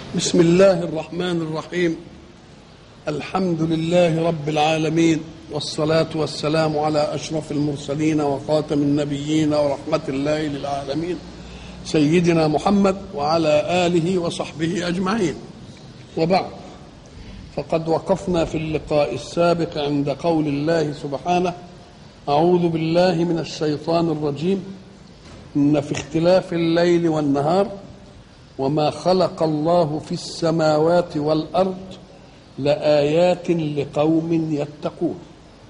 بسم الله الرحمن الرحيم الحمد لله رب العالمين والصلاة والسلام على أشرف المرسلين وخاتم النبيين ورحمة الله للعالمين سيدنا محمد وعلى آله وصحبه أجمعين وبعد فقد وقفنا في اللقاء السابق عند قول الله سبحانه أعوذ بالله من الشيطان الرجيم إن في اختلاف الليل والنهار وما خلق الله في السماوات والارض لايات لقوم يتقون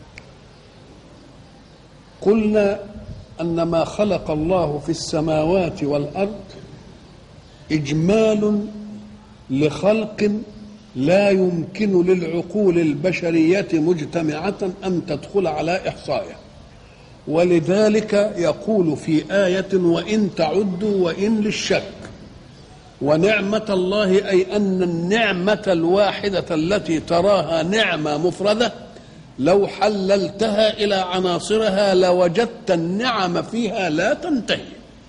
قلنا ان ما خلق الله في السماوات والارض اجمال لخلق لا يمكن للعقول البشريه مجتمعه ان تدخل على احصائه ولذلك يقول في ايه وان تعدوا وان للشك ونعمة الله أي أن النعمة الواحدة التي تراها نعمة مفردة لو حللتها إلى عناصرها لوجدت النعم فيها لا تنتهي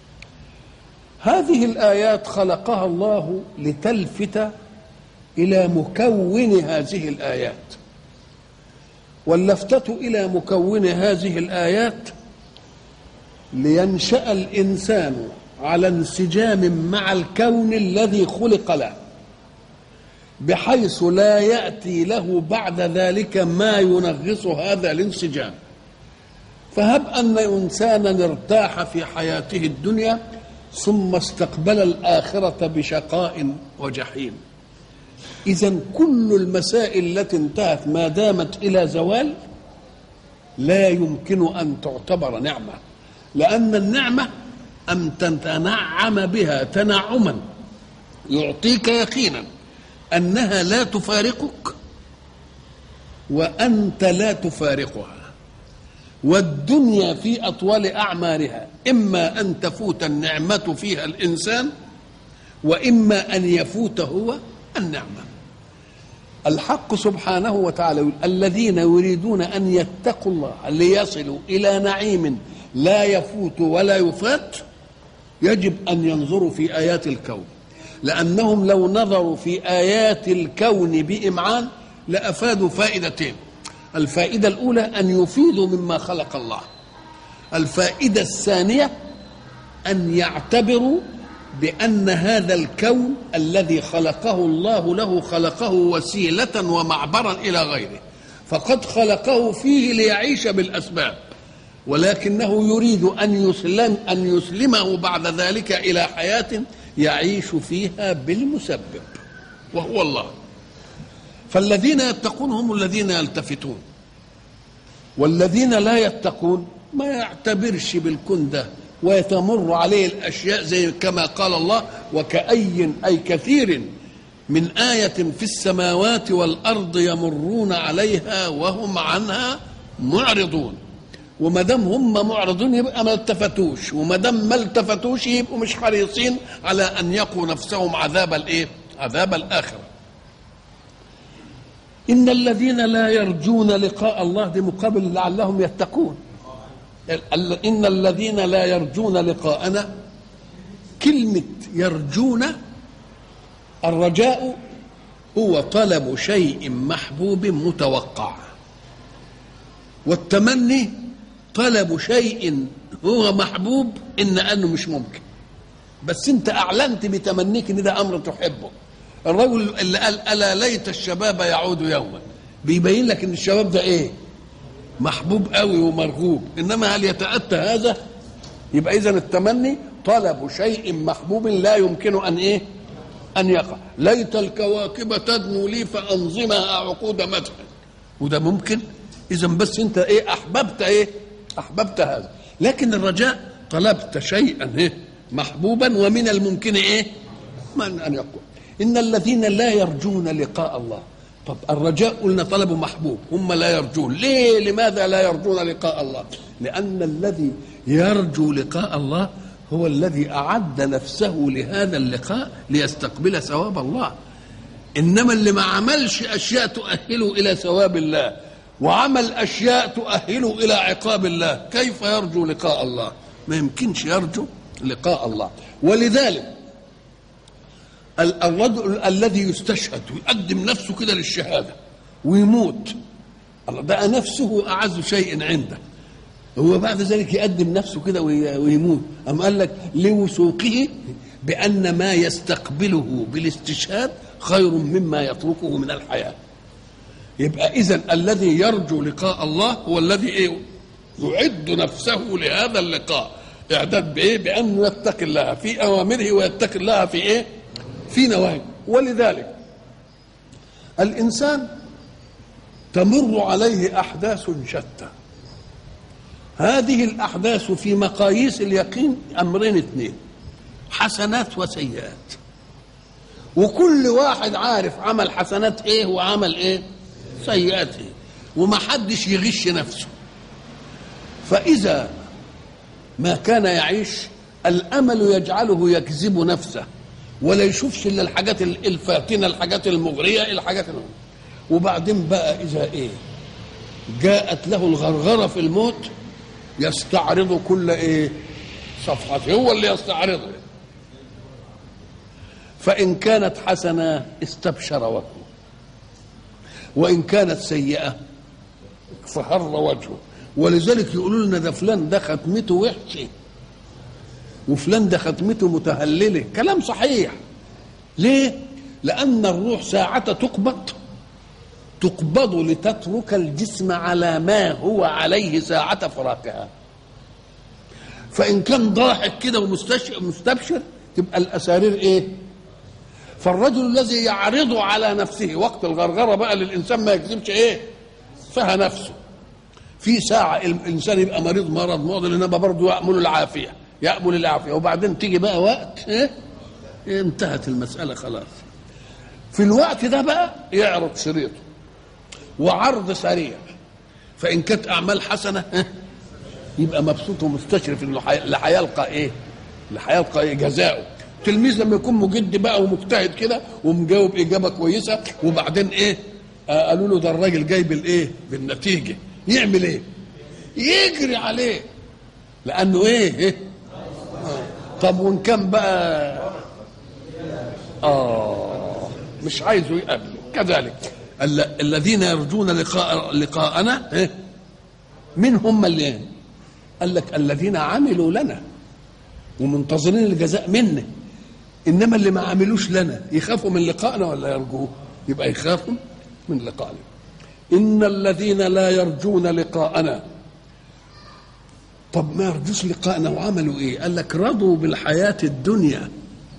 هذه الآيات خلقها الله لتلفت إلى مكون هذه الآيات واللفتة إلى مكون هذه الآيات لينشأ الإنسان على انسجام مع الكون الذي خلق له بحيث لا ياتي له بعد ذلك ما ينغص هذا الانسجام فهب ان انسانا ارتاح في حياته الدنيا ثم استقبل الاخره بشقاء وجحيم اذا كل المسائل التي انتهت ما دامت الى زوال لا يمكن ان تعتبر نعمه لان النعمه أن تتنعم بها تنعما يعطيك يقينا أنها لا تفارقك وأنت لا تفارقها والدنيا في أطوال أعمارها إما أن تفوت النعمة فيها الإنسان وإما أن يفوت هو النعمة الحق سبحانه وتعالى يقول الذين يريدون أن يتقوا الله ليصلوا إلى نعيم لا يفوت ولا يفات يجب ان ينظروا في ايات الكون لانهم لو نظروا في ايات الكون بامعان لافادوا فائدتين الفائده الاولى ان يفيدوا مما خلق الله الفائده الثانيه ان يعتبروا بان هذا الكون الذي خلقه الله له خلقه وسيله ومعبرا الى غيره فقد خلقه فيه ليعيش بالاسباب ولكنه يريد ان يسلم ان يسلمه بعد ذلك الى حياه يعيش فيها بالمسبب وهو الله فالذين يتقون هم الذين يلتفتون والذين لا يتقون ما يعتبرش بالكون ده ويتمر عليه الاشياء زي كما قال الله وكأي اي كثير من آية في السماوات والأرض يمرون عليها وهم عنها معرضون وما دام هم معرضون يبقى ما التفتوش وما دام ما التفتوش يبقوا مش حريصين على ان يقوا نفسهم عذاب الايه؟ عذاب الاخره. ان الذين لا يرجون لقاء الله دي مقابل لعلهم يتقون. ان الذين لا يرجون لقاءنا كلمه يرجون الرجاء هو طلب شيء محبوب متوقع والتمني طلب شيء هو محبوب ان انه مش ممكن بس انت اعلنت بتمنيك ان ده امر تحبه الرجل اللي قال الا ليت الشباب يعود يوما بيبين لك ان الشباب ده ايه محبوب قوي ومرغوب انما هل يتاتى هذا يبقى اذا التمني طلب شيء محبوب لا يمكن ان ايه ان يقع ليت الكواكب تدنو لي فانظمها عقود مدح وده ممكن اذا بس انت ايه احببت ايه احببت هذا لكن الرجاء طلبت شيئا إيه؟ محبوبا ومن الممكن ايه من ان يقول ان الذين لا يرجون لقاء الله طب الرجاء قلنا طلب محبوب هم لا يرجون ليه لماذا لا يرجون لقاء الله لان الذي يرجو لقاء الله هو الذي اعد نفسه لهذا اللقاء ليستقبل ثواب الله انما اللي ما عملش اشياء تؤهله الى ثواب الله وعمل اشياء تؤهله الى عقاب الله كيف يرجو لقاء الله ما يمكنش يرجو لقاء الله ولذلك ال- الرجل الذي يستشهد ويقدم نفسه كده للشهاده ويموت الله ده نفسه اعز شيء عنده هو بعد ذلك يقدم نفسه كده وي- ويموت أم قال لك لوثوقه بأن ما يستقبله بالاستشهاد خير مما يتركه من الحياة يبقى إذا الذي يرجو لقاء الله هو الذي إيه يعد نفسه لهذا اللقاء إعداد بإيه بأنه يتقي الله في أوامره ويتقي الله في إيه في نواهيه ولذلك الإنسان تمر عليه أحداث شتى هذه الأحداث في مقاييس اليقين أمرين اثنين حسنات وسيئات وكل واحد عارف عمل حسنات ايه وعمل ايه سيئات ايه ومحدش يغش نفسه فإذا ما كان يعيش الأمل يجعله يكذب نفسه ولا يشوفش إلا الحاجات الفاتنة الحاجات المغرية الحاجات المغرية. وبعدين بقى إذا إيه جاءت له الغرغرة في الموت يستعرض كل ايه صفحته هو اللي يستعرضها فإن كانت حسنة استبشر وجهه وإن كانت سيئة فهر وجهه ولذلك يقولوا لنا ده فلان ده ختمته وحشة وفلان ده ختمته متهللة كلام صحيح ليه؟ لأن الروح ساعة تقبض تقبض لتترك الجسم على ما هو عليه ساعة فراقها فإن كان ضاحك كده ومستبشر تبقى الأسارير إيه؟ فالرجل الذي يعرض على نفسه وقت الغرغرة بقى للإنسان ما يكذبش إيه؟ فيها نفسه في ساعة الإنسان يبقى مريض مرض معضل إنما برضه يأمل العافية يأمل العافية وبعدين تيجي بقى وقت إيه؟ انتهت المسألة خلاص في الوقت ده بقى يعرض شريطه وعرض سريع فان كانت اعمال حسنه ها، يبقى مبسوط ومستشرف انه حي- اللي هيلقى ايه؟ اللي هيلقى ايه جزاؤه التلميذ لما يكون مجد بقى ومجتهد كده ومجاوب اجابه كويسه وبعدين ايه؟ آه قالوا له ده الراجل جايب الايه؟ بالنتيجه يعمل ايه؟ يجري عليه لانه ايه؟ إيه؟ آه. طب وان كان بقى اه مش عايزه يقابله كذلك ال- الذين يرجون لقاء لقاءنا إيه؟ من هم اللي قال لك الذين عملوا لنا ومنتظرين الجزاء منا انما اللي ما عملوش لنا يخافوا من لقائنا ولا يرجوه يبقى يخافوا من لقائنا ان الذين لا يرجون لقاءنا طب ما يرجوش لقائنا وعملوا ايه قال لك رضوا بالحياه الدنيا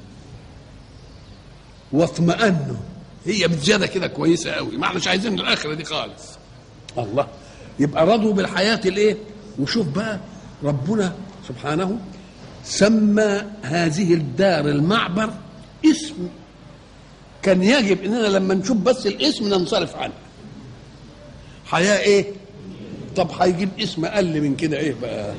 واطمأنوا هي بزياده كده كويسه قوي ما احناش عايزين الاخره دي خالص الله يبقى رضوا بالحياه الايه وشوف بقى ربنا سبحانه سمى هذه الدار المعبر اسم كان يجب اننا لما نشوف بس الاسم ننصرف عنه حياه ايه طب هيجيب اسم اقل من كده ايه بقى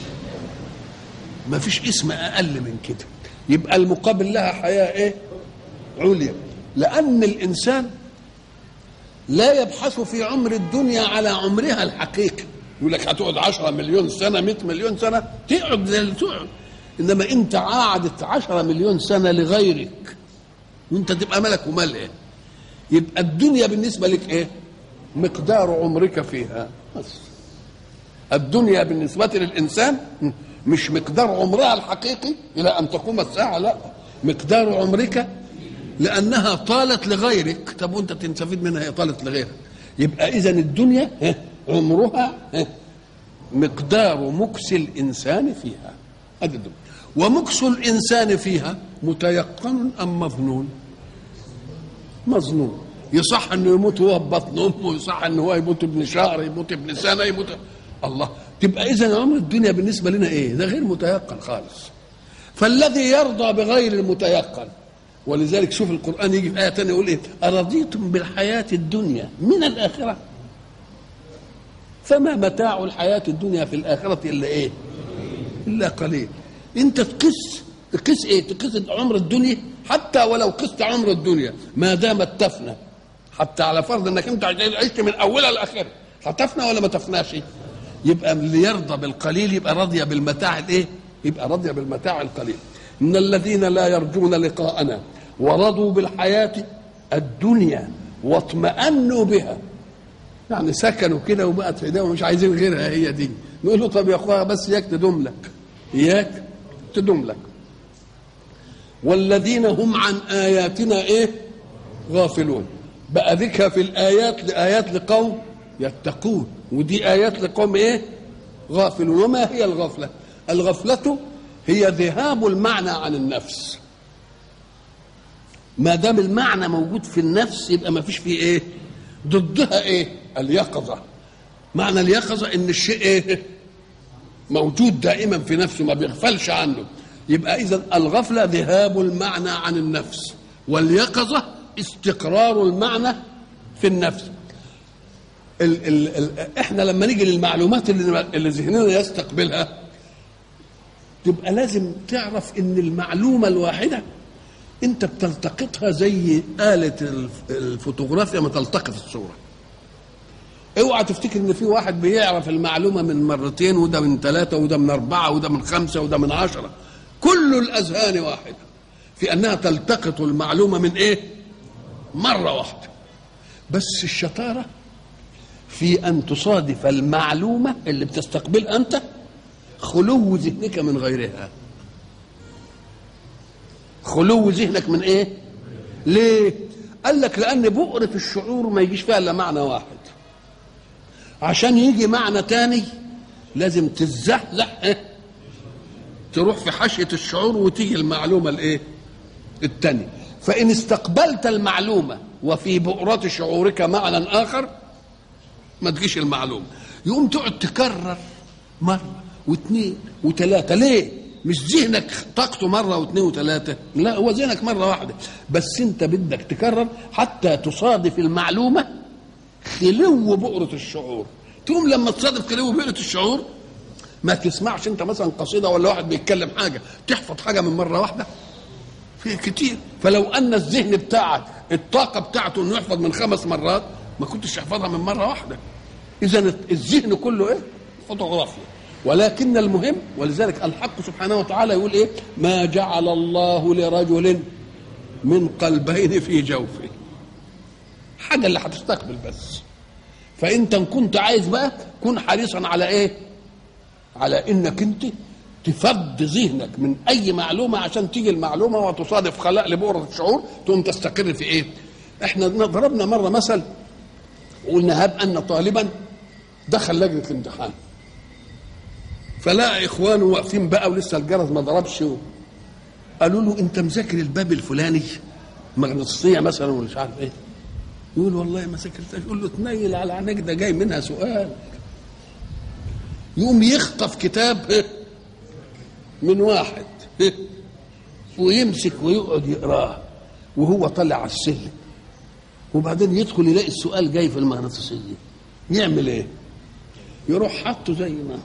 ما فيش اسم اقل من كده يبقى المقابل لها حياه ايه عليا لأن الإنسان لا يبحث في عمر الدنيا على عمرها الحقيقي يقول لك هتقعد 10 مليون سنة 100 مليون سنة تقعد زي اللي تقعد إنما أنت قعدت 10 مليون سنة لغيرك وأنت تبقى ملك ومال إيه يبقى الدنيا بالنسبة لك إيه مقدار عمرك فيها بس الدنيا بالنسبة للإنسان مش مقدار عمرها الحقيقي إلى أن تقوم الساعة لا مقدار عمرك لانها طالت لغيرك طب وانت تستفيد منها هي طالت لغيرك يبقى اذا الدنيا ها، عمرها ها، مقدار مكس الانسان فيها ادي الدنيا. ومكس الانسان فيها متيقن ام مظنون مظنون يصح انه يموت وهو ببطن امه يصح انه هو يموت ابن شهر يموت ابن سنه يموت الله تبقى اذا عمر الدنيا بالنسبه لنا ايه ده غير متيقن خالص فالذي يرضى بغير المتيقن ولذلك شوف القرآن يجي في آية تانية يقول إيه أرضيتم بالحياة الدنيا من الآخرة فما متاع الحياة الدنيا في الآخرة إلا إيه إلا قليل أنت تقيس تقيس إيه تقيس عمر الدنيا حتى ولو قست عمر الدنيا ما دامت تفنى حتى على فرض انك انت عشت من اولها لاخرها هتفنى ولا ما تفناش يبقى اللي يرضى بالقليل يبقى راضيه بالمتاع الايه يبقى راضيه بالمتاع القليل ان الذين لا يرجون لقاءنا ورضوا بالحياة الدنيا واطمأنوا بها يعني سكنوا كده وبقت في ايديهم مش عايزين غيرها هي دي نقول له طب يا اخويا بس اياك تدوم لك اياك تدوم لك والذين هم عن اياتنا ايه غافلون بقى ذكر في الايات لايات لقوم يتقون ودي ايات لقوم ايه غافلون وما هي الغفله الغفله هي ذهاب المعنى عن النفس ما دام المعنى موجود في النفس يبقى ما فيش فيه ايه ضدها ايه اليقظه معنى اليقظه ان الشيء ايه موجود دائما في نفسه ما بيغفلش عنه يبقى اذا الغفله ذهاب المعنى عن النفس واليقظه استقرار المعنى في النفس ال ال ال احنا لما نيجي للمعلومات اللي, اللي ذهننا يستقبلها تبقى لازم تعرف ان المعلومه الواحده انت بتلتقطها زي آلة الفوتوغرافيا ما تلتقط الصورة اوعى تفتكر ان في واحد بيعرف المعلومة من مرتين وده من ثلاثة وده من أربعة وده من خمسة وده من عشرة كل الأذهان واحدة في أنها تلتقط المعلومة من إيه؟ مرة واحدة بس الشطارة في أن تصادف المعلومة اللي بتستقبلها أنت خلو ذهنك من غيرها خلو ذهنك من ايه ليه قال لك لان بؤرة الشعور ما يجيش فيها الا معنى واحد عشان يجي معنى تاني لازم تتزحزح إيه؟ تروح في حاشية الشعور وتيجي المعلومة الايه التانية فإن استقبلت المعلومة وفي بؤرة شعورك معنى آخر ما تجيش المعلومة يقوم تقعد تكرر مرة واثنين وثلاثة ليه؟ مش ذهنك طاقته مره واثنين وثلاثه لا هو ذهنك مره واحده بس انت بدك تكرر حتى تصادف المعلومه خلو بؤره الشعور تقوم لما تصادف خلو بؤره الشعور ما تسمعش انت مثلا قصيده ولا واحد بيتكلم حاجه تحفظ حاجه من مره واحده في كتير فلو ان الذهن بتاعك الطاقه بتاعته انه يحفظ من خمس مرات ما كنتش تحفظها من مره واحده اذا الذهن كله ايه فوتوغرافيا ولكن المهم ولذلك الحق سبحانه وتعالى يقول ايه ما جعل الله لرجل من قلبين في جوفه حاجة اللي هتستقبل بس فانت ان كنت عايز بقى كن حريصا على ايه على انك انت تفض ذهنك من اي معلومة عشان تيجي المعلومة وتصادف خلاء لبؤرة الشعور تقوم تستقر في ايه احنا ضربنا مرة مثل وقلنا هب ان طالبا دخل لجنة الامتحان فلقى اخوانه واقفين بقى ولسه الجرس ما ضربش قالوا له انت مذاكر الباب الفلاني مغناطيسيه مثلا ولا مش عارف ايه يقول والله ما ذاكرتهاش يقول له تنيل على عينيك ده جاي منها سؤال يقوم يخطف كتاب من واحد ويمسك ويقعد يقراه وهو طالع على السلم وبعدين يدخل يلاقي السؤال جاي في المغناطيسيه يعمل ايه؟ يروح حاطه زي ما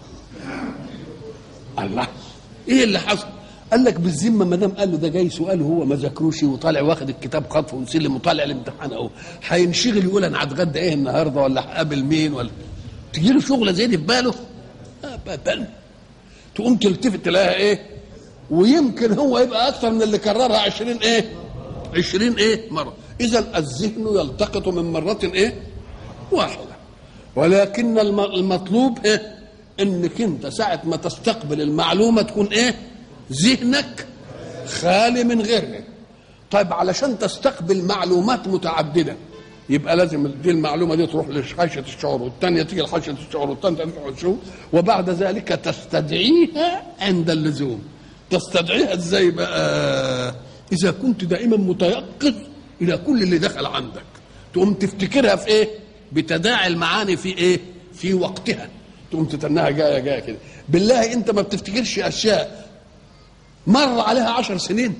الله ايه اللي حصل قال لك بالذمه ما دام قال له ده جاي سؤال وهو ما ذاكروش وطالع واخد الكتاب خطف ومسلم وطالع الامتحان اهو هينشغل يقول انا هتغدى ايه النهارده ولا هقابل مين ولا تجي له شغله زي دي في باله ابدا تقوم تلتفت تلاقيها ايه ويمكن هو يبقى اكثر من اللي كررها عشرين ايه عشرين ايه مره اذا الذهن يلتقط من مره ايه واحده ولكن المطلوب ايه انك انت ساعة ما تستقبل المعلومة تكون ايه ذهنك خالي من غيرها طيب علشان تستقبل معلومات متعددة يبقى لازم دي المعلومة دي تروح لحاشية الشعور والثانية تيجي لحاشية الشعور والثانية تروح للشعور وبعد ذلك تستدعيها عند اللزوم تستدعيها ازاي بقى إذا كنت دائما متيقظ إلى كل اللي دخل عندك تقوم تفتكرها في إيه بتداعي المعاني في إيه في وقتها تقوم تتنها جايه جايه كده بالله انت ما بتفتكرش اشياء مر عليها عشر سنين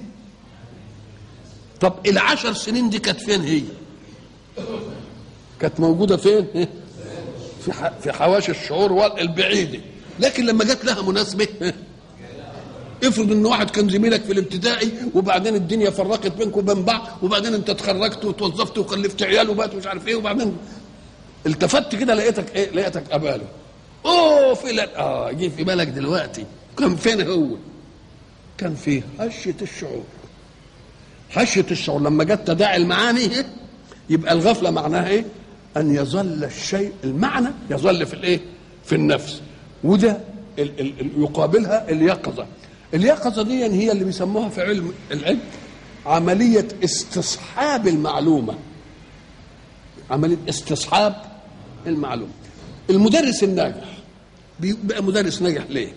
طب العشر سنين دي كانت فين هي كانت موجوده فين في في حواشي الشعور البعيده لكن لما جت لها مناسبه افرض ان واحد كان زميلك في الابتدائي وبعدين الدنيا فرقت بينكم وبين بعض وبعدين انت اتخرجت وتوظفت وخلفت عيال وبقت مش عارف ايه وبعدين التفت كده لقيتك ايه لقيتك قباله اوه فلان اه جه في بالك دلوقتي كان فين هو كان في هشة الشعور خشيه الشعور لما جت تداعي المعاني إيه؟ يبقى الغفله معناها ايه ان يظل الشيء المعنى يظل في الايه في النفس وده ال ال ال يقابلها اليقظه اليقظه دي هي اللي بيسموها في علم العلم عمليه استصحاب المعلومه عمليه استصحاب المعلومه المدرس الناجح بيبقى مدرس ناجح ليه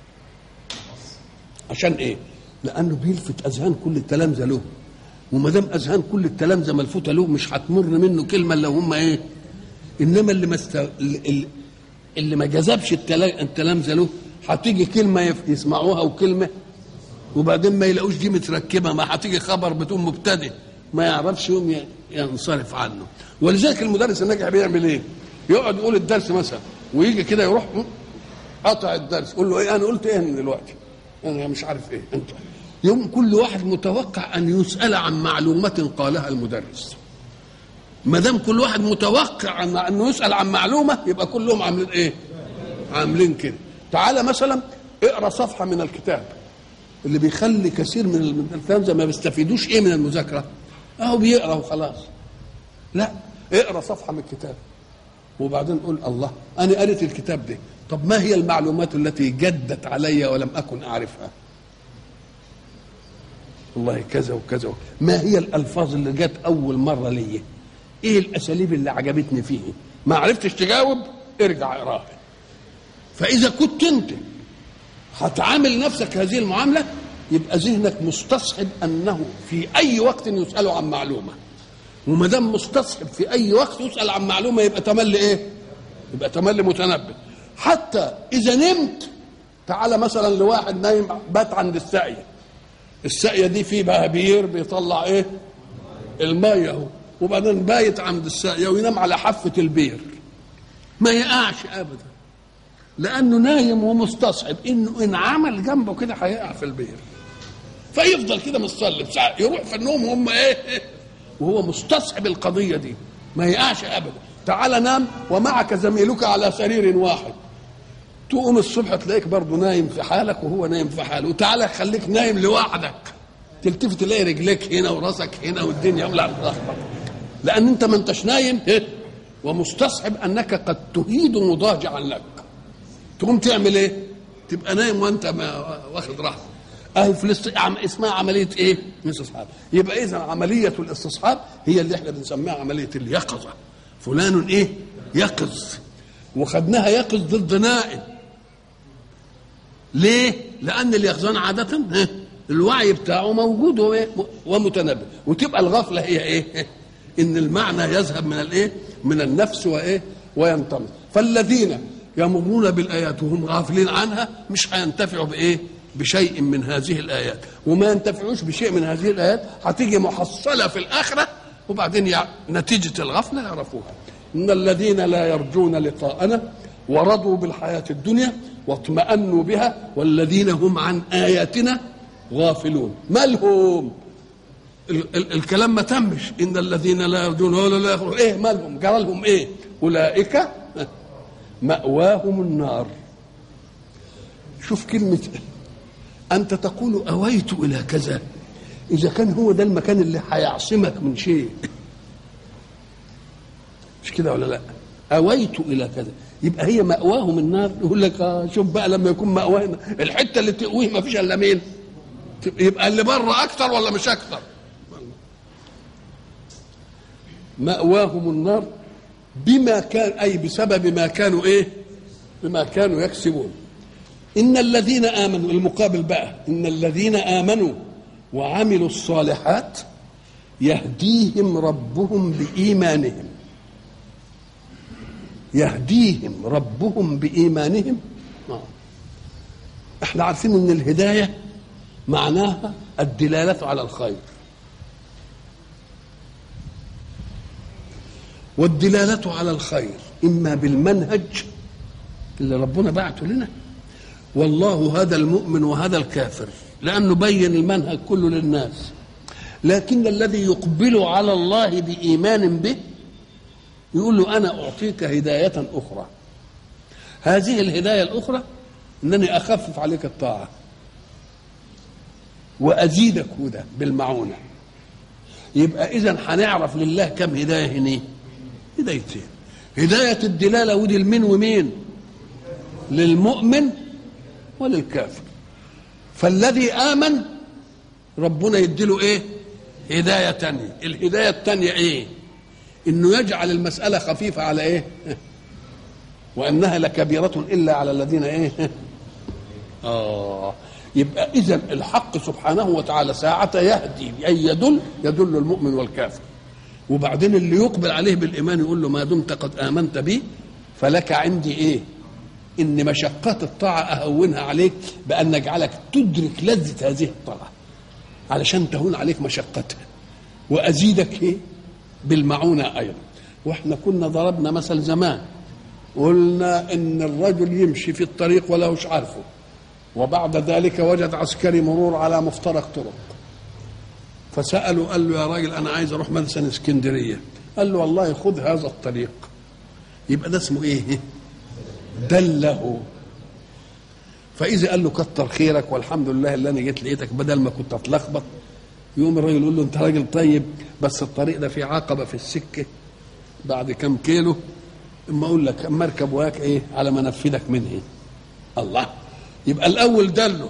عشان ايه لانه بيلفت اذهان كل التلامذه له وما دام اذهان كل التلامذه ملفوته له مش هتمر منه كلمه الا هم ايه انما اللي ما است... اللي, اللي ما جذبش التلا- التلامذه له هتيجي كلمه يف- يسمعوها وكلمه وبعدين ما يلاقوش دي متركبه ما هتيجي خبر بدون مبتدئ ما يعرفش يوم ي- ينصرف عنه ولذلك المدرس الناجح بيعمل ايه؟ يقعد يقول الدرس مثلا ويجي كده يروح قطع الدرس يقول له ايه انا قلت ايه دلوقتي؟ انا مش عارف ايه انت يوم كل واحد متوقع ان يسال عن معلومه قالها المدرس ما دام كل واحد متوقع عن انه يسال عن معلومه يبقى كلهم عاملين ايه؟ عاملين كده تعالى مثلا اقرا صفحه من الكتاب اللي بيخلي كثير من التلامذه ما بيستفيدوش ايه من المذاكره اهو بيقرا وخلاص لا اقرا صفحه من الكتاب وبعدين قول الله انا قريت الكتاب ده طب ما هي المعلومات التي جدت علي ولم اكن اعرفها والله كذا وكذا ما هي الالفاظ اللي جت اول مره لي ايه الاساليب اللي عجبتني فيه ما عرفتش تجاوب ارجع اقراها فاذا كنت انت هتعامل نفسك هذه المعامله يبقى ذهنك مستصحب انه في اي وقت يسال عن معلومه وما دام مستصحب في اي وقت يسال عن معلومه يبقى تملي ايه؟ يبقى تملي متنبه حتى اذا نمت تعالى مثلا لواحد نايم بات عند الساقيه الساقيه دي في بهبير بيطلع ايه؟ الميه اهو وبعدين بايت عند الساقيه وينام على حافه البير ما يقعش ابدا لانه نايم ومستصحب انه ان عمل جنبه كده هيقع في البير فيفضل كده متصلب ساعة يروح في النوم وهم ايه وهو مستصحب القضيه دي ما يقعش ابدا تعال نام ومعك زميلك على سرير واحد تقوم الصبح تلاقيك برضه نايم في حالك وهو نايم في حاله وتعالى خليك نايم لوحدك تلتفت تلاقي رجليك هنا وراسك هنا والدنيا ولا تلخبط لان انت ما انتش نايم إيه؟ ومستصحب انك قد تهيد مضاجعا لك تقوم تعمل ايه تبقى نايم وانت ما واخد راحتك اهي في الاست... عم... اسمها عمليه ايه استصحاب يبقى اذا عمليه الاستصحاب هي اللي احنا بنسميها عمليه اليقظه فلان ايه يقظ وخدناها يقظ ضد نائم ليه لان اليقظان عاده ها، الوعي بتاعه موجود وإيه؟ ومتنبه وتبقى الغفله هي ايه ان المعنى يذهب من الايه من النفس وايه وينطمس فالذين يمرون بالايات وهم غافلين عنها مش هينتفعوا بايه بشيء من هذه الايات وما ينتفعوش بشيء من هذه الايات هتيجي محصله في الاخره وبعدين يع... نتيجه الغفله يعرفوها ان الذين لا يرجون لقاءنا ورضوا بالحياه الدنيا واطمأنوا بها والذين هم عن اياتنا غافلون مالهم ال- ال- الكلام ما تمش ان الذين لا يرجون ولا لا يخرجون ايه مالهم جرى لهم ايه اولئك مأواهم النار شوف كلمة أنت تقول أويت إلى كذا إذا كان هو ده المكان اللي هيعصمك من شيء مش كده ولا لا أويت إلى كذا يبقى هي مأواهم النار يقول لك آه شوف بقى لما يكون مأواه الحتة اللي تقويه ما فيش إلا مين يبقى اللي بره أكتر ولا مش أكتر مأواهم النار بما كان أي بسبب ما كانوا إيه بما كانوا يكسبون إن الذين آمنوا المقابل بقى إن الذين آمنوا وعملوا الصالحات يهديهم ربهم بإيمانهم يهديهم ربهم بإيمانهم آه. احنا عارفين ان الهداية معناها الدلالة على الخير والدلالة على الخير إما بالمنهج اللي ربنا بعته لنا والله هذا المؤمن وهذا الكافر لأنه بين المنهج كله للناس لكن الذي يقبل على الله بإيمان به يقول له أنا أعطيك هداية أخرى هذه الهداية الأخرى أنني أخفف عليك الطاعة وأزيدك هدى بالمعونة يبقى اذا هنعرف لله كم هدايه هنا هدايتين هدايه الدلاله ودي لمين ومين للمؤمن وللكافر فالذي امن ربنا يديله ايه هدايه تانية الهدايه التانية ايه انه يجعل المساله خفيفه على ايه وانها لكبيره الا على الذين ايه اه يبقى اذا الحق سبحانه وتعالى ساعة يهدي اي يدل يدل المؤمن والكافر وبعدين اللي يقبل عليه بالايمان يقول له ما دمت قد امنت بي فلك عندي ايه ان مشقات الطاعه اهونها عليك بان نجعلك تدرك لذه هذه الطاعه علشان تهون عليك مشقتها وازيدك ايه بالمعونه ايضا واحنا كنا ضربنا مثل زمان قلنا ان الرجل يمشي في الطريق ولا هوش عارفه وبعد ذلك وجد عسكري مرور على مفترق طرق فسأله قال له يا راجل أنا عايز أروح مثلا اسكندرية قال له والله خذ هذا الطريق يبقى ده اسمه إيه دله فإذا قال له كتر خيرك والحمد لله اللي أنا جيت لقيتك بدل ما كنت أتلخبط يقوم الراجل يقول له أنت راجل طيب بس الطريق ده فيه عقبة في السكة بعد كم كيلو اما اقول لك اما اركب وياك ايه على ما انفذك من ايه الله يبقى الاول دله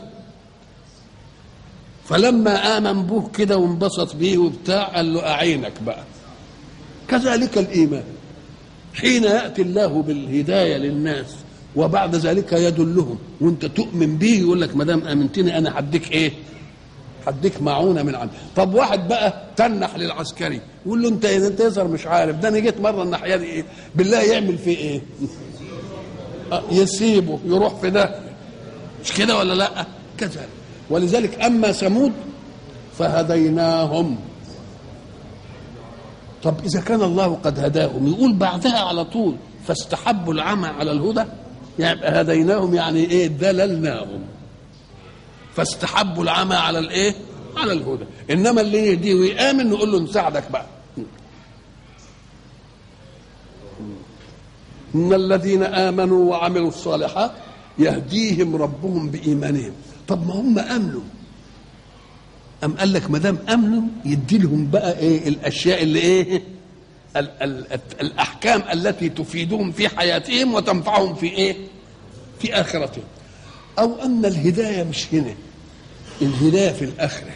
فلما امن به كده وانبسط بيه وبتاع قال له اعينك بقى كذلك الايمان حين ياتي الله بالهدايه للناس وبعد ذلك يدلهم وانت تؤمن به يقول لك ما دام امنتني انا هديك ايه هديك معونه من عندي طب واحد بقى تنح للعسكري يقول له انت انت يظهر مش عارف ده انا جيت مره الناحيه دي ايه بالله يعمل فيه ايه آه، يسيبه يروح في ده مش كده ولا لا كذلك ولذلك اما ثمود فهديناهم طب اذا كان الله قد هداهم يقول بعدها على طول فاستحبوا العمى على الهدى يعني هديناهم يعني ايه دللناهم فاستحبوا العمى على الايه على الهدى انما اللي يهديه ويامن نقول له نساعدك بقى ان الذين امنوا وعملوا الصالحات يهديهم ربهم بايمانهم طب ما هم امنوا ام قال لك ما دام امنوا يدي لهم بقى ايه الاشياء اللي ايه ال ال الاحكام التي تفيدهم في حياتهم وتنفعهم في ايه في اخرتهم او ان الهدايه مش هنا الهدايه في الاخره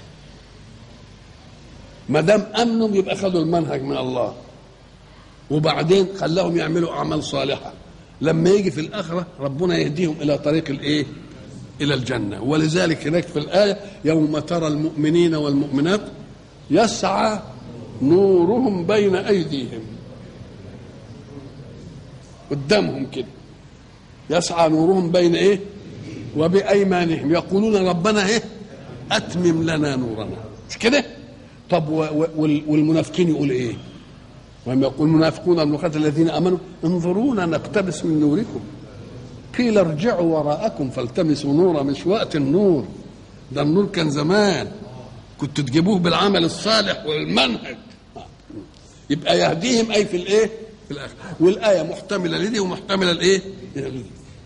ما دام امنوا يبقى خدوا المنهج من الله وبعدين خلاهم يعملوا اعمال صالحه لما يجي في الاخره ربنا يهديهم الى طريق الايه الى الجنه ولذلك هناك في الايه يوم ترى المؤمنين والمؤمنات يسعى نورهم بين ايديهم قدامهم كده يسعى نورهم بين ايه وبايمانهم يقولون ربنا ايه اتمم لنا نورنا مش كده طب و- و- وال- والمنافقين يقول ايه وهم يقول المنافقون المخاطر الذين امنوا انظرونا نقتبس من نوركم قيل ارجعوا وراءكم فالتمسوا نورا مش وقت النور ده النور كان زمان كنت تجيبوه بالعمل الصالح والمنهج يبقى يهديهم اي في الايه في الاخر والايه محتمله لدي ومحتمله لايه لدي.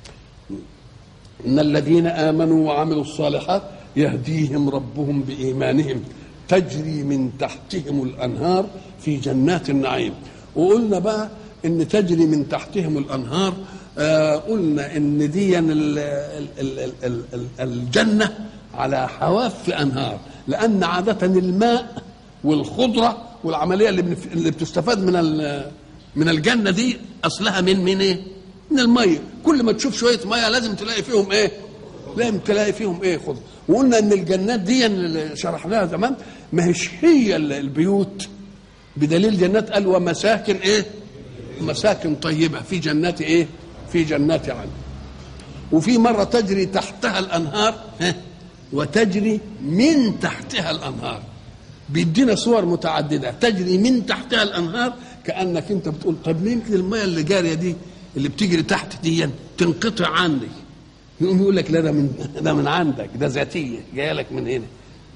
ان الذين امنوا وعملوا الصالحات يهديهم ربهم بايمانهم تجري من تحتهم الانهار في جنات النعيم وقلنا بقى ان تجري من تحتهم الانهار آه قلنا ان دي ال- ال- ال- ال- ال- ال- الجنه على حواف انهار لان عاده الماء والخضره والعمليه اللي بنف- اللي بتستفاد من ال- من الجنه دي اصلها من من ايه؟ من الميه كل ما تشوف شويه ميه لازم تلاقي فيهم ايه؟ لازم تلاقي فيهم ايه خضره وقلنا ان الجنات دي اللي شرحناها زمان ما هيش هي ال- البيوت بدليل جنات قال ومساكن ايه؟ مساكن طيبه في جنات ايه؟ في جنات عدن وفي مرة تجري تحتها الأنهار ها، وتجري من تحتها الأنهار بيدينا صور متعددة تجري من تحتها الأنهار كأنك أنت بتقول طب ما يمكن المية اللي جارية دي اللي بتجري تحت دي تنقطع عني يقوم يقول لك لا ده من ده من عندك ده ذاتية جاية لك من هنا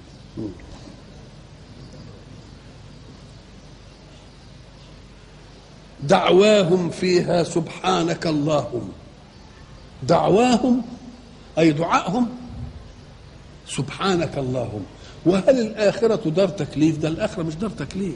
دعواهم فيها سبحانك اللهم دعواهم اي دعائهم سبحانك اللهم وهل الآخرة دار تكليف ده الآخرة مش دار تكليف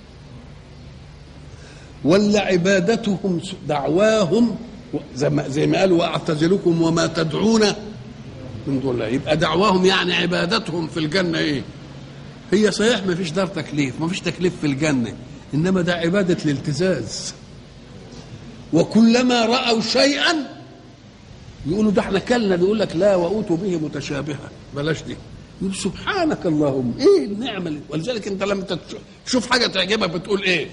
ولا عبادتهم دعواهم زي ما, زي ما قالوا واعتزلكم وما تدعون من دون الله يبقى دعواهم يعني عبادتهم في الجنة ايه هي صحيح ما فيش دار تكليف ما فيش تكليف في الجنة إنما ده عبادة الالتزاز وكلما رأوا شيئا يقولوا ده احنا كلنا يقول لك لا وأوتوا به متشابها بلاش دي يقول سبحانك اللهم ايه النعمة اللي ولذلك انت لما تشوف حاجة تعجبك بتقول ايه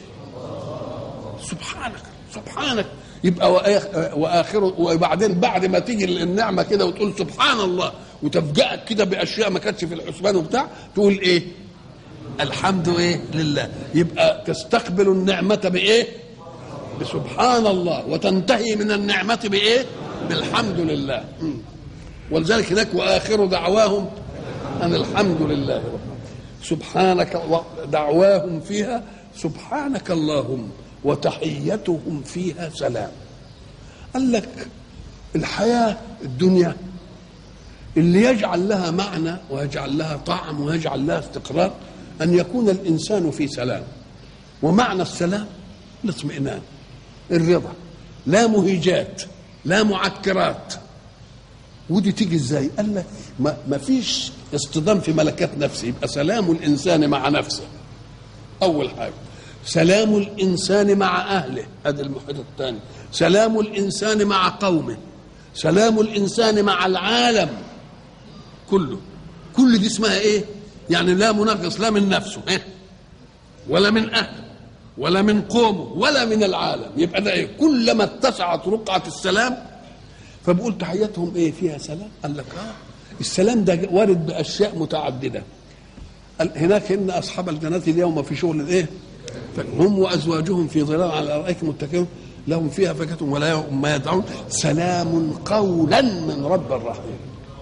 سبحانك سبحانك يبقى واخره وبعدين بعد ما تيجي النعمه كده وتقول سبحان الله وتفجأك كده باشياء ما كانتش في الحسبان وبتاع تقول ايه؟ الحمد ايه؟ لله يبقى تستقبل النعمه بايه؟ بسبحان الله وتنتهي من النعمه بايه؟ بالحمد لله ولذلك هناك واخر دعواهم ان الحمد لله رب سبحانك دعواهم فيها سبحانك اللهم وتحيتهم فيها سلام قال لك الحياة الدنيا اللي يجعل لها معنى ويجعل لها طعم ويجعل لها استقرار أن يكون الإنسان في سلام ومعنى السلام الاطمئنان الرضا لا مهيجات لا معكرات ودي تيجي ازاي قال لك ما, ما فيش اصطدام في ملكات نفسه يبقى سلام الانسان مع نفسه اول حاجه سلام الانسان مع اهله هذا المحيط الثاني سلام الانسان مع قومه سلام الانسان مع العالم كله كل دي اسمها ايه يعني لا منغص لا من نفسه إيه؟ ولا من اهله ولا من قومه ولا من العالم يبقى ده ايه كلما اتسعت رقعه السلام فبقول تحياتهم ايه فيها سلام قال لك اه السلام ده وارد باشياء متعدده هناك ان اصحاب الجنه اليوم في شغل الايه هم وازواجهم في ظلال على الارائك متكئون لهم فيها فاكهه ولا ما يدعون سلام قولا من رب رحيم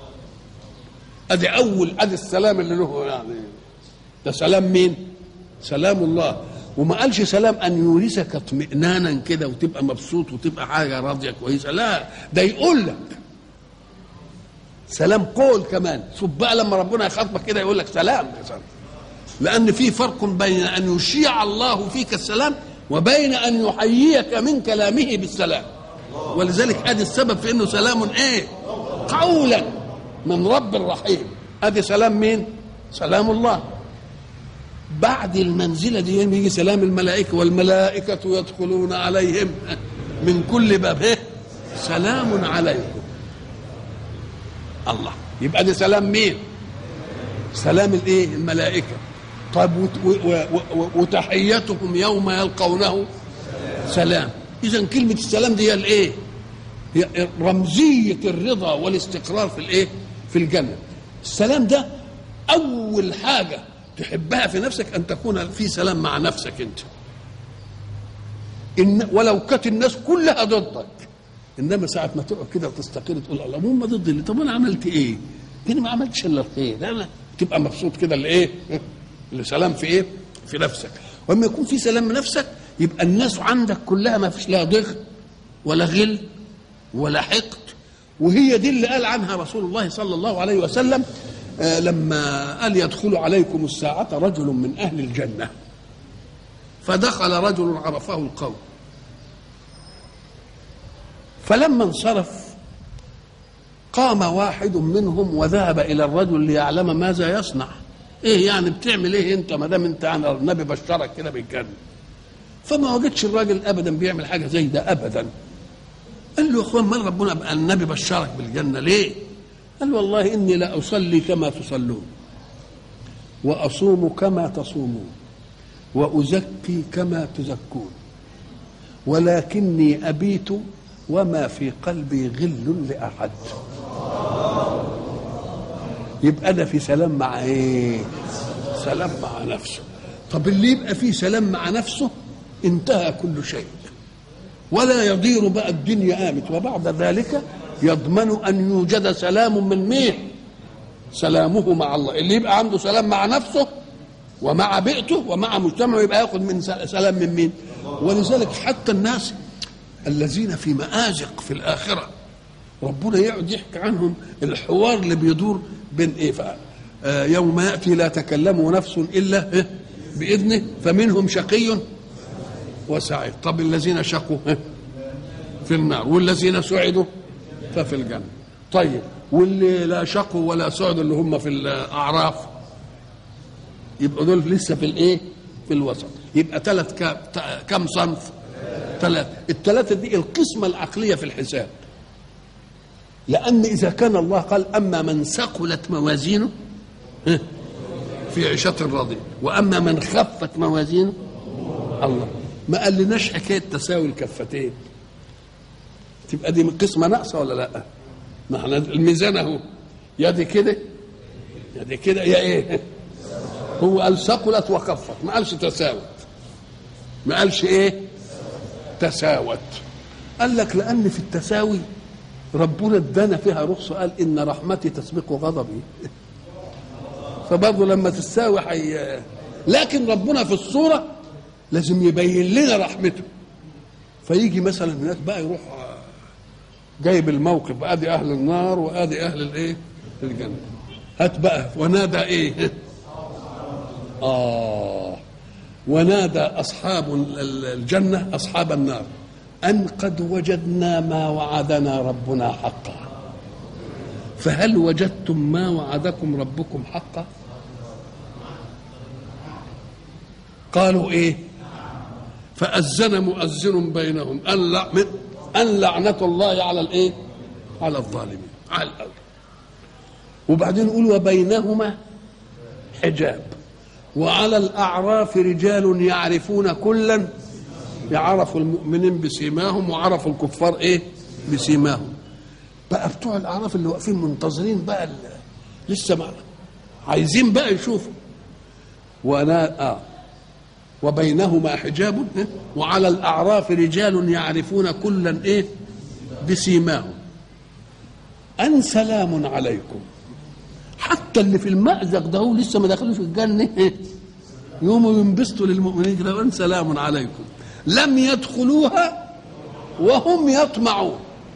ادي اول ادي السلام اللي له يعني ده سلام مين سلام الله وما قالش سلام ان يورثك اطمئنانا كده وتبقى مبسوط وتبقى حاجه راضيه كويسه لا ده يقول لك سلام قول كمان شوف بقى لما ربنا يخاطبك كده يقول لك سلام يا سلام لأن في فرق بين أن يشيع الله فيك السلام وبين أن يحييك من كلامه بالسلام ولذلك أدي السبب في أنه سلام إيه قولا من رب رحيم أدي سلام مين سلام الله بعد المنزلة دي يجي سلام الملائكة والملائكة يدخلون عليهم من كل باب إيه سلام عليكم الله يبقى دي سلام مين سلام الايه الملائكه طيب وتحيتهم يوم يلقونه سلام اذا كلمه السلام دي هي الايه هي رمزيه الرضا والاستقرار في الايه في الجنه السلام ده اول حاجه تحبها في نفسك ان تكون في سلام مع نفسك انت إن ولو كانت الناس كلها ضدك انما ساعه ما تقعد كده وتستقر تقول الله هم ضدي طب انا عملت ايه؟ انا ما عملتش الا الخير انا تبقى مبسوط كده لايه؟ السلام في ايه؟ في نفسك واما يكون في سلام من نفسك يبقى الناس عندك كلها ما فيش لها ضغط ولا غل ولا حقد وهي دي اللي قال عنها رسول الله صلى الله عليه وسلم آه لما قال يدخل عليكم الساعة رجل من أهل الجنة فدخل رجل عرفه القوم فلما انصرف قام واحد منهم وذهب الى الرجل ليعلم ماذا يصنع ايه يعني بتعمل ايه انت ما دام انت يعني النبي بشرك كده بالجنه فما وجدش الراجل ابدا بيعمل حاجه زي ده ابدا قال له يا اخوان مال ربنا بقى النبي بشرك بالجنه ليه قال والله اني لا اصلي كما تصلون واصوم كما تصومون وازكي كما تزكون ولكني ابيت وما في قلبي غل لاحد يبقى انا في سلام مع ايه سلام مع نفسه طب اللي يبقى فيه سلام مع نفسه انتهى كل شيء ولا يضير بقى الدنيا قامت وبعد ذلك يضمن ان يوجد سلام من مين سلامه مع الله اللي يبقى عنده سلام مع نفسه ومع بيئته ومع مجتمعه يبقى ياخذ من سلام من مين ولذلك حتى الناس الذين في مآزق في الآخرة ربنا يقعد يحكي عنهم الحوار اللي بيدور بين ايه آه، يوم ياتي لا تكلم نفس الا آه، باذنه فمنهم شقي وسعيد طب الذين شقوا آه، في النار والذين سعدوا ففي الجنه طيب واللي لا شقوا ولا سعدوا اللي هم في الاعراف يبقى دول لسه في الايه في الوسط يبقى ثلاث كم صنف ثلاث الثلاثه دي القسمه العقليه في الحساب لان اذا كان الله قال اما من ثقلت موازينه ها، في عيشة راضية وأما من خفت موازينه الله ما قالناش حكاية تساوي الكفتين تبقى دي قسمة ناقصة ولا لا ما احنا الميزان اهو يدي كده يدي كده يا ايه هو قال ثقلت وخفت ما قالش تساوت ما قالش ايه تساوت قال لك لان في التساوي ربنا ادانا فيها رخصه قال ان رحمتي تسبق غضبي فبرضه لما تساوي حي... لكن ربنا في الصوره لازم يبين لنا رحمته فيجي مثلا هناك بقى يروح جايب الموقف ادي اهل النار وادي اهل الايه الجنه هات بقى ونادى ايه اه ونادى اصحاب ال- الجنه اصحاب النار ان قد وجدنا ما وعدنا ربنا حقا فهل وجدتم ما وعدكم ربكم حقا قالوا ايه فأذن مؤذن بينهم أن لع- من- أن لعنة الله على الإيه؟ على الظالمين على الأرض وبعدين يقول وبينهما حجاب وعلى الأعراف رجال يعرفون كلا يعرفوا المؤمنين بسيماهم وعرفوا الكفار إيه؟ بسيماهم بقى بتوع الأعراف اللي واقفين منتظرين بقى ال- لسه ما عايزين بقى يشوفوا وانا اه وبينهما حجاب إيه؟ وعلى الاعراف رجال يعرفون كلا ايه بسيماهم ان سلام عليكم حتى اللي في المأزق ده هو لسه ما دخلوش الجنه إيه؟ يقوموا ينبسطوا للمؤمنين كده ان سلام عليكم لم يدخلوها وهم يطمعون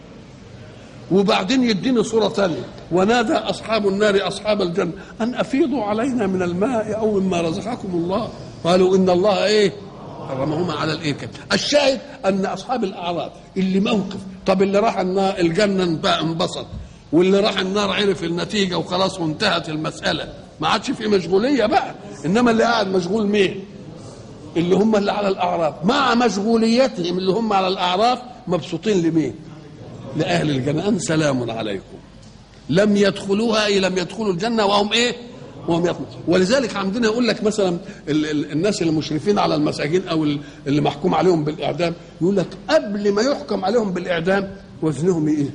وبعدين يديني صورة ثانية ونادى أصحاب النار أصحاب الجنة أن أفيضوا علينا من الماء أو مما رزقكم الله قالوا إن الله إيه حرمهما على الإيه كده الشاهد أن أصحاب الأعراف اللي موقف طب اللي راح النار الجنة بقى انبسط واللي راح النار عرف النتيجة وخلاص وانتهت المسألة ما عادش في مشغولية بقى إنما اللي قاعد مشغول مين اللي هم اللي على الأعراف مع مشغوليتهم اللي هم على الأعراف مبسوطين لمين لأهل الجنة أن سلام عليكم لم يدخلوها أي لم يدخلوا الجنة وهم إيه وهم يطمعون ولذلك عندنا يقول لك مثلا ال ال الناس المشرفين على المساجين أو ال- اللي محكوم عليهم بالإعدام يقول لك قبل ما يحكم عليهم بالإعدام وزنهم إيه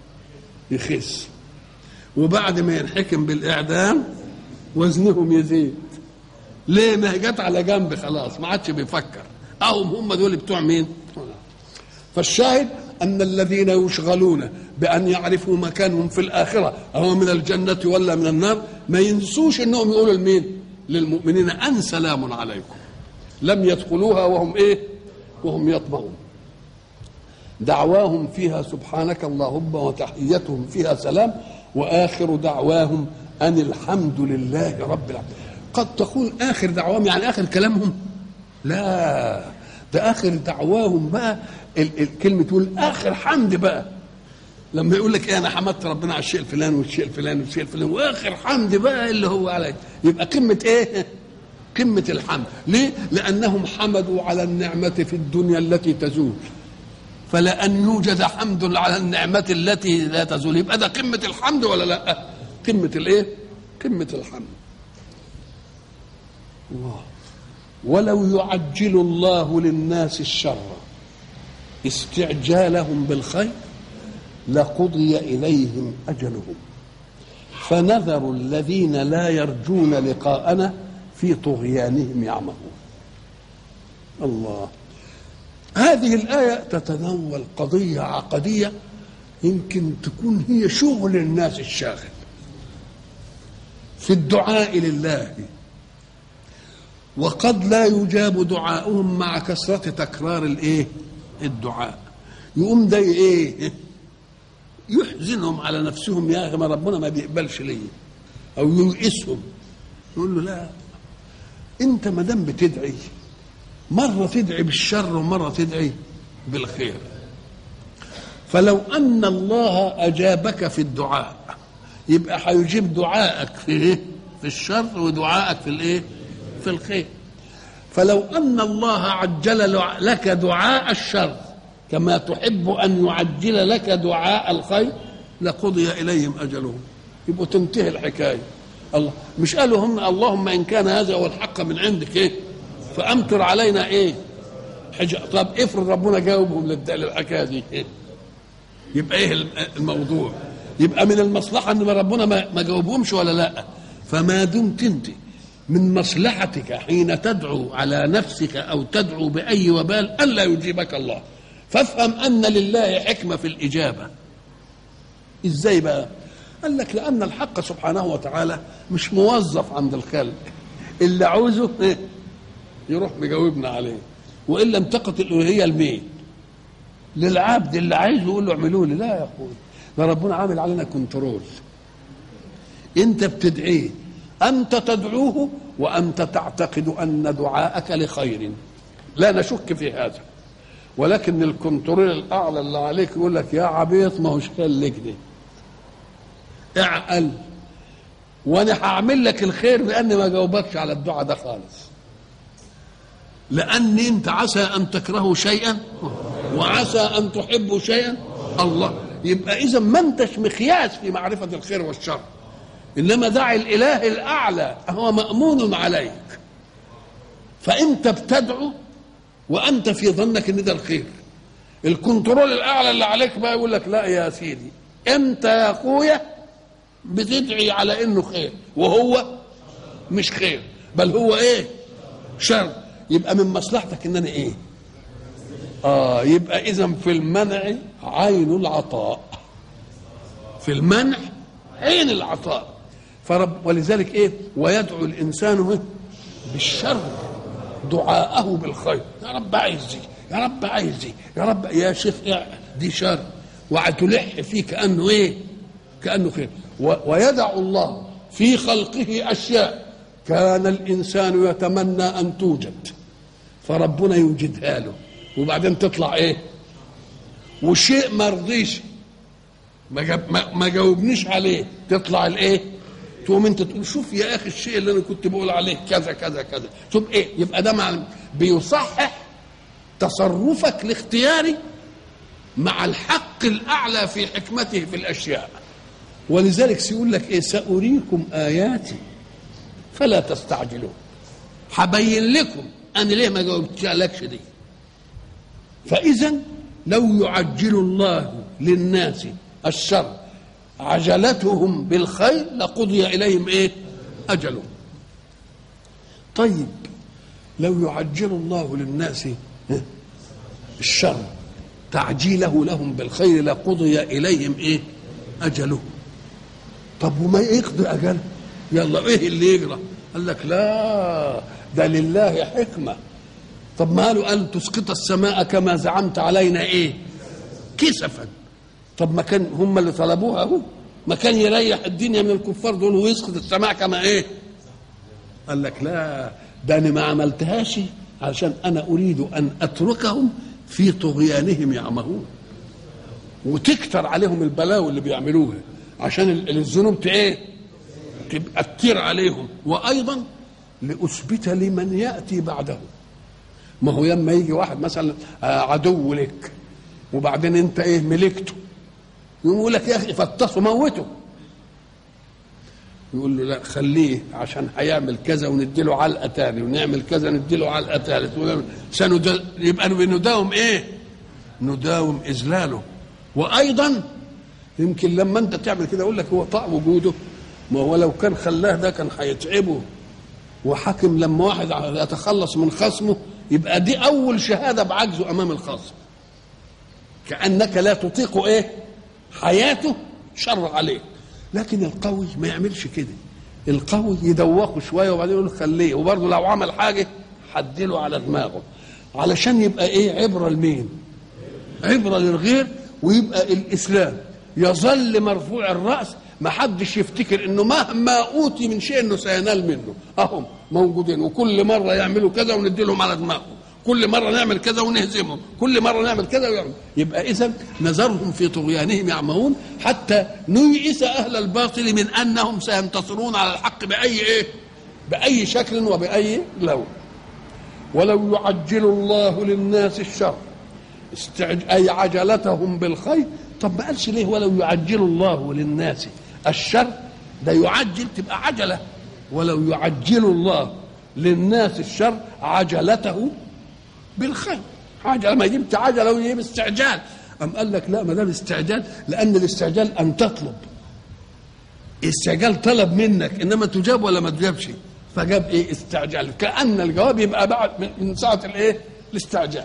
يخس وبعد ما ينحكم بالإعدام وزنهم يزيد ليه ما هي جت على جنب خلاص ما عادش بيفكر اهم هم دول بتوع مين فالشاهد ان الذين يشغلون بان يعرفوا مكانهم في الاخره او من الجنه ولا من النار ما ينسوش انهم يقولوا لمين للمؤمنين ان سلام عليكم لم يدخلوها وهم ايه وهم يطمعون دعواهم فيها سبحانك اللهم وتحيتهم فيها سلام واخر دعواهم ان الحمد لله رب العالمين قد تكون اخر دعواهم يعني اخر كلامهم لا ده اخر دعواهم بقى ال- الكلمه تقول اخر حمد بقى لما يقول لك ايه انا حمدت ربنا على الشيء الفلاني والشيء الفلاني والشيء الفلاني واخر حمد بقى اللي هو عليه يبقى قمه ايه قمه الحمد ليه لانهم حمدوا على النعمه في الدنيا التي تزول فلأن يوجد حمد على النعمة التي لا تزول يبقى ده قمة الحمد ولا لا قمة الايه قمة الحمد الله ولو يعجل الله للناس الشر استعجالهم بالخير لقضي إليهم أجلهم فنذر الذين لا يرجون لقاءنا في طغيانهم يعمهون الله هذه الآية تتناول قضية عقدية يمكن تكون هي شغل الناس الشاغل في الدعاء لله وقد لا يجاب دعاؤهم مع كثرة تكرار الايه الدعاء يقوم ده ايه يحزنهم على نفسهم يا اخي ما ربنا ما بيقبلش ليه او ييئسهم يقول له لا انت ما دام بتدعي مره تدعي بالشر ومره تدعي بالخير فلو ان الله اجابك في الدعاء يبقى هيجيب دعائك في ايه في الشر ودعائك في الايه في الخير فلو ان الله عجل لك دعاء الشر كما تحب ان يعجل لك دعاء الخير لقضي اليهم اجلهم يبقوا تنتهي الحكايه الله مش قالوا هم اللهم ان كان هذا هو الحق من عندك ايه فامطر علينا ايه حج... طب افرض ربنا جاوبهم للحكايه دي إيه؟ يبقى ايه الموضوع يبقى من المصلحه ان ربنا ما, ما جاوبهمش ولا لا فما دمت انت من مصلحتك حين تدعو على نفسك او تدعو باي وبال الا يجيبك الله فافهم ان لله حكمه في الاجابه ازاي بقى قال لك لان الحق سبحانه وتعالى مش موظف عند الخلق اللي عاوزه إيه؟ يروح مجاوبنا عليه والا انتقت الالوهيه لمين للعبد اللي عايزه يقول له اعملوا لي لا يا اخوي ده ربنا عامل علينا كنترول انت بتدعيه انت تدعوه وانت تعتقد ان دعاءك لخير لا نشك في هذا ولكن الكنترول الاعلى اللي عليك يقول لك يا عبيط ما هوش خليك دي اعقل وانا هعمل لك الخير لاني ما جاوبكش على الدعاء ده خالص لاني انت عسى ان تكرهوا شيئا وعسى ان تحبوا شيئا الله يبقى اذا ما انتش مقياس في معرفه الخير والشر انما دع الاله الاعلى هو مامون عليك فانت بتدعو وانت في ظنك ان ده الخير الكنترول الاعلى اللي عليك بقى يقول لك لا يا سيدي انت يا اخويا بتدعي على انه خير وهو مش خير بل هو ايه شر يبقى من مصلحتك ان انا ايه اه يبقى اذا في المنع عين العطاء في المنع عين العطاء فرب ولذلك ايه ويدعو الانسان بالشر دعاءه بالخير يا رب عايز دي يا رب عايز دي يا رب يا شيخ دي شر وتلح فيه كانه ايه كانه خير ويدع الله في خلقه اشياء كان الانسان يتمنى ان توجد فربنا يوجدها له وبعدين تطلع ايه وشيء ما رضيش ما, جاب ما, ما جاوبنيش عليه تطلع الايه تقوم انت تقول شوف يا اخي الشيء اللي انا كنت بقول عليه كذا كذا كذا شوف ايه يبقى ده مع بيصحح تصرفك الاختياري مع الحق الاعلى في حكمته في الاشياء ولذلك سيقول لك ايه ساريكم اياتي فلا تستعجلون هبين لكم انا ليه ما جاوبتلكش دي فاذا لو يعجل الله للناس الشر عجلتهم بالخير لقضي اليهم ايه اجلهم طيب لو يعجل الله للناس الشر تعجيله لهم بالخير لقضي اليهم ايه اجلهم طب وما يقضي اجله يلا ايه اللي يجرى قال لك لا ده لله حكمه طب ما قالوا قال تسقط السماء كما زعمت علينا ايه كسفا طب ما كان هم اللي طلبوها اهو ما كان يريح الدنيا من الكفار دول ويسقط السماء كما ايه قال لك لا ده انا ما عملتهاش علشان انا اريد ان اتركهم في طغيانهم يعمهون وتكتر عليهم البلاوي اللي بيعملوها عشان الذنوب ايه تبقى كتير عليهم وايضا لاثبت لمن ياتي بعده ما هو لما يجي واحد مثلا عدو لك وبعدين انت ايه ملكته يقول لك يا اخي فتصوا موته يقول له لا خليه عشان هيعمل كذا ونديله علقه تاني ونعمل كذا نديله علقه ثالث سندل... يبقى نداوم ايه؟ نداوم اذلاله وايضا يمكن لما انت تعمل كده اقول لك هو طاع وجوده ما هو لو كان خلاه ده كان هيتعبه وحاكم لما واحد يتخلص من خصمه يبقى دي اول شهاده بعجزه امام الخصم كانك لا تطيق ايه حياته شر عليه لكن القوي ما يعملش كده القوي يدوخه شويه وبعدين يقول خليه وبرضه لو عمل حاجه حدله على دماغه علشان يبقى ايه عبره لمين عبره للغير ويبقى الاسلام يظل مرفوع الراس ما حدش يفتكر انه مهما اوتي من شيء انه سينال منه اهم موجودين وكل مره يعملوا كذا وندي لهم على دماغهم كل مره نعمل كذا ونهزمهم كل مره نعمل كذا ويعمل. يبقى اذا نذرهم في طغيانهم يعمهون حتى نيئس اهل الباطل من انهم سينتصرون على الحق باي ايه باي شكل وباي لون ولو يعجل الله للناس الشر استعج... اي عجلتهم بالخير طب ما قالش ليه ولو يعجل الله للناس الشر ده يعجل تبقى عجله ولو يعجل الله للناس الشر عجلته بالخير عجله ما جبت عجله ويجيب استعجال أم قال لك لا ما دام استعجال لأن الاستعجال أن تطلب استعجال طلب منك إنما تجاب ولا ما تجابش فجاب إيه استعجال كأن الجواب يبقى بعد من ساعة الإيه الاستعجال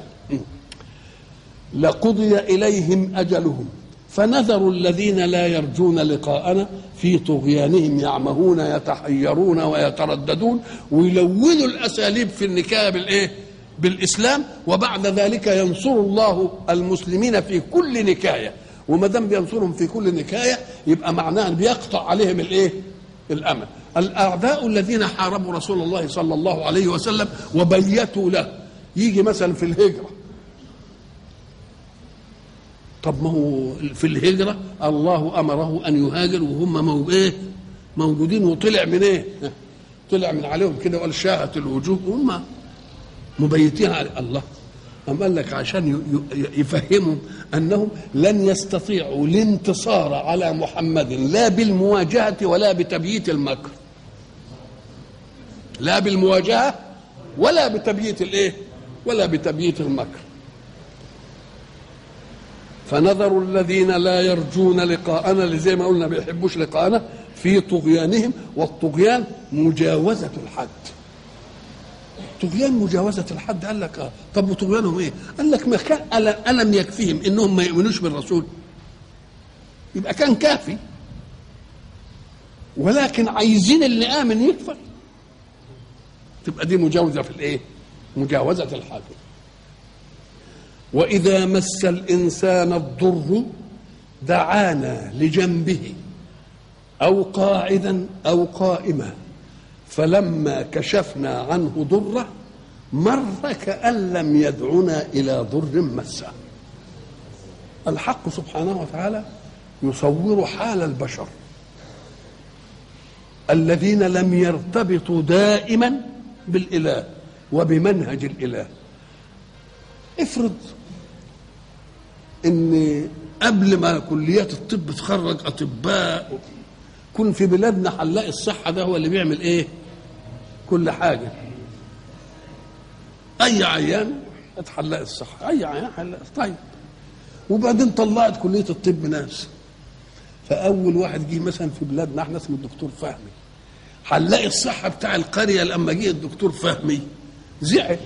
لقضي إليهم أجلهم فنذر الذين لا يرجون لقاءنا في طغيانهم يعمهون يتحيرون ويترددون ويلونوا الأساليب في النكاية بالإيه بالاسلام وبعد ذلك ينصر الله المسلمين في كل نكايه وما دام بينصرهم في كل نكايه يبقى معناه بيقطع عليهم الايه؟ الامل. الاعداء الذين حاربوا رسول الله صلى الله عليه وسلم وبيتوا له يجي مثلا في الهجره طب ما هو في الهجره الله امره ان يهاجر وهم مو ايه؟ موجودين وطلع من ايه؟ طلع من عليهم كده وقال شاهت الوجوه هم مبيتين على الله أم قال لك عشان يفهموا أنهم لن يستطيعوا الانتصار على محمد لا بالمواجهة ولا بتبييت المكر لا بالمواجهة ولا بتبييت الإيه ولا بتبييت المكر فنذر الذين لا يرجون لقاءنا اللي زي ما قلنا بيحبوش لقاءنا في طغيانهم والطغيان مجاوزة الحد طغيان مجاوزة الحد قال لك اه طب وطغيانهم ايه؟ قال لك ما كان ألم يكفيهم انهم ما يؤمنوش بالرسول يبقى كان كافي ولكن عايزين اللي آمن يكفر تبقى دي مجاوزة في الايه؟ مجاوزة الحد وإذا مس الإنسان الضر دعانا لجنبه أو قاعدا أو قائما فلما كشفنا عنه ضره مر كأن لم يدعنا إلى ضر مسه الحق سبحانه وتعالى يصور حال البشر الذين لم يرتبطوا دائما بالإله وبمنهج الإله افرض ان قبل ما كليات الطب تخرج اطباء كن في بلادنا حلاق الصحه ده هو اللي بيعمل ايه كل حاجه اي عيان حلاق الصحه اي عيان حلاق طيب وبعدين طلعت كليه الطب ناس فاول واحد جه مثلا في بلادنا احنا اسمه الدكتور فهمي حلاق الصحه بتاع القريه لما جه الدكتور فهمي زعل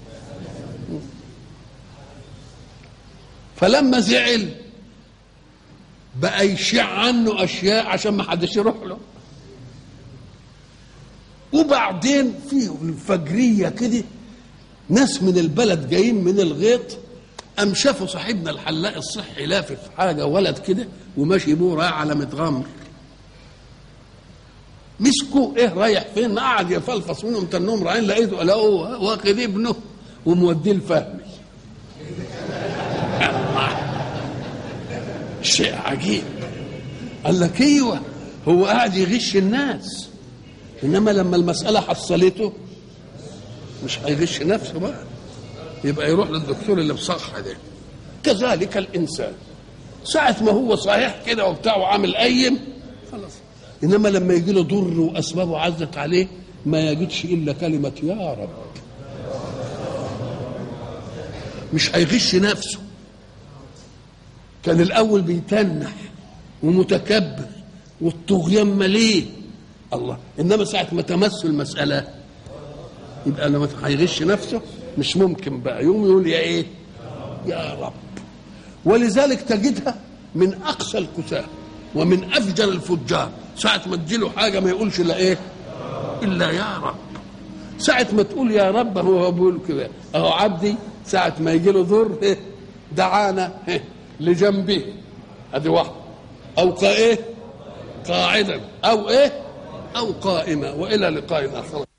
فلما زعل بقى يشيع عنه اشياء عشان ما حدش يروح له وبعدين في الفجريه كده ناس من البلد جايين من الغيط قام شافوا صاحبنا الحلاق الصحي لافف حاجه ولد كده وماشي بيه رايح على متغمر مسكوا ايه رايح فين قعد يفلفص منهم تنهم رايحين لقيته لقوه واخد ابنه وموديه الفهمي شيء عجيب قال لك ايوه هو قاعد يغش الناس انما لما المساله حصلته مش هيغش نفسه بقى يبقى يروح للدكتور اللي بصح ده كذلك الانسان ساعة ما هو صحيح كده وبتاع وعامل قيم خلاص انما لما يجي له ضر واسبابه عزت عليه ما يجدش الا كلمة يا رب مش هيغش نفسه كان الاول بيتنح ومتكبر والطغيان مليه الله انما ساعه ما تمس المساله يبقى لما هيغش نفسه مش ممكن بقى يوم يقول يا ايه يا رب ولذلك تجدها من اقصى الكساه ومن افجر الفجار ساعه ما تجيله حاجه ما يقولش الا ايه الا يا رب ساعه ما تقول يا رب هو بيقول كده اهو عبدي ساعه ما يجي له ضر إيه؟ دعانا إيه؟ لجنبه ادي واحد او ايه قاعدا او ايه او قائما والى لقاء اخر